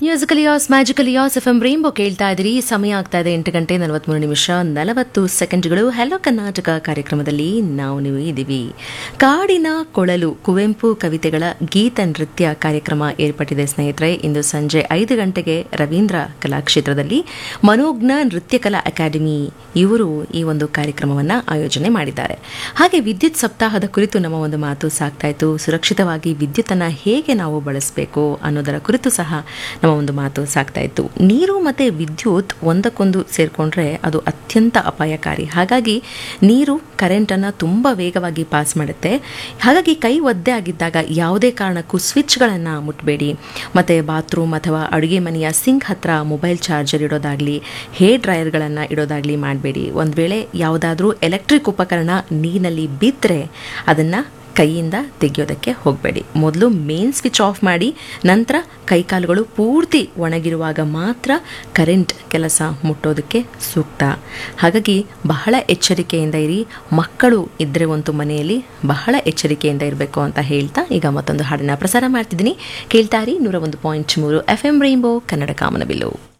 musical yours magical yours F M rainbow ಕೇಳ್ತಾ ಇದ್ದೀರಿ ಸಮಯ ಆಗ್ತಾ ಇದೆ ಎಂಟು ಗಂಟೆ ನಲವತ್ಮೂರು ನಿಮಿಷ ನಲವತ್ತು ಸೆಕೆಂಡ್ಗಳು ಹೆಲೋ ಕರ್ನಾಟಕ ಕಾರ್ಯಕ್ರಮದಲ್ಲಿ ನಾವು ನೀವು ಇದ್ದೀವಿ ಕಾಡಿನ ಕೊಳಲು ಕುವೆಂಪು ಕವಿತೆಗಳ ಗೀತ ನೃತ್ಯ ಕಾರ್ಯಕ್ರಮ ಏರ್ಪಟ್ಟಿದೆ ಸ್ನೇಹಿತರೆ ಇಂದು ಸಂಜೆ ಐದು ಗಂಟೆಗೆ ರವೀಂದ್ರ ಕಲಾಕ್ಷೇತ್ರದಲ್ಲಿ ಮನೋಜ್ಞ ನೃತ್ಯ ಕಲಾ ಅಕಾಡೆಮಿ ಇವರು ಈ ಒಂದು ಕಾರ್ಯಕ್ರಮವನ್ನು ಆಯೋಜನೆ ಮಾಡಿದ್ದಾರೆ ಹಾಗೆ ವಿದ್ಯುತ್ ಸಪ್ತಾಹದ ಕುರಿತು ನಮ್ಮ ಒಂದು ಮಾತು ಸಾಕ್ತಾ ಇತ್ತು ಸುರಕ್ಷಿತವಾಗಿ ವಿದ್ಯುತ್ತನ್ನು ಹೇಗೆ ನಾವು ಬಳಸಬೇಕು ಅನ್ನೋದರ ಕುರಿತು ಸಹ ನಮ್ಮ ಒಂದು ಮಾತು ಸಾಕ್ತಾ ಇತ್ತು ನೀರು ಮತ್ತು ವಿದ್ಯುತ್ ಒಂದಕ್ಕೊಂದು ಸೇರಿಕೊಂಡ್ರೆ ಅದು ಅತ್ಯಂತ ಅಪಾಯಕಾರಿ ಹಾಗಾಗಿ ನೀರು ಕರೆಂಟನ್ನು ತುಂಬ ವೇಗವಾಗಿ ಪಾಸ್ ಮಾಡುತ್ತೆ ಹಾಗಾಗಿ ಕೈ ಒದ್ದೆ ಆಗಿದ್ದಾಗ ಯಾವುದೇ ಕಾರಣಕ್ಕೂ ಸ್ವಿಚ್ಗಳನ್ನು ಮುಟ್ಟಬೇಡಿ ಮತ್ತು ಬಾತ್ರೂಮ್ ಅಥವಾ ಅಡುಗೆ ಮನೆಯ ಸಿಂಕ್ ಹತ್ರ ಮೊಬೈಲ್ ಚಾರ್ಜರ್ ಇಡೋದಾಗಲಿ ಹೇರ್ ಡ್ರೈಯರ್ಗಳನ್ನು ಇಡೋದಾಗಲಿ ಮಾಡಬೇಡಿ ಒಂದು ವೇಳೆ ಯಾವುದಾದ್ರೂ ಎಲೆಕ್ಟ್ರಿಕ್ ಉಪಕರಣ ನೀರಿನಲ್ಲಿ ಬಿದ್ದರೆ ಅದನ್ನು ಕೈಯಿಂದ ತೆಗೆಯೋದಕ್ಕೆ ಹೋಗಬೇಡಿ ಮೊದಲು ಮೇನ್ ಸ್ವಿಚ್ ಆಫ್ ಮಾಡಿ ನಂತರ ಕೈಕಾಲುಗಳು ಪೂರ್ತಿ ಒಣಗಿರುವಾಗ ಮಾತ್ರ ಕರೆಂಟ್ ಕೆಲಸ ಮುಟ್ಟೋದಕ್ಕೆ ಸೂಕ್ತ ಹಾಗಾಗಿ ಬಹಳ ಎಚ್ಚರಿಕೆಯಿಂದ ಇರಿ ಮಕ್ಕಳು ಇದ್ದರೆ ಒಂದು ಮನೆಯಲ್ಲಿ ಬಹಳ ಎಚ್ಚರಿಕೆಯಿಂದ ಇರಬೇಕು ಅಂತ ಹೇಳ್ತಾ ಈಗ ಮತ್ತೊಂದು ಹಾಡನ್ನು ಪ್ರಸಾರ ಮಾಡ್ತಿದ್ದೀನಿ ಕೇಳ್ತಾರಿ ನೂರ ಒಂದು ಪಾಯಿಂಟ್ ಮೂರು ಎಫ್ ಎಂ ರೈನ್ಬೋ ಕನ್ನಡ ಕಾಮನಬಿಲ್ಲು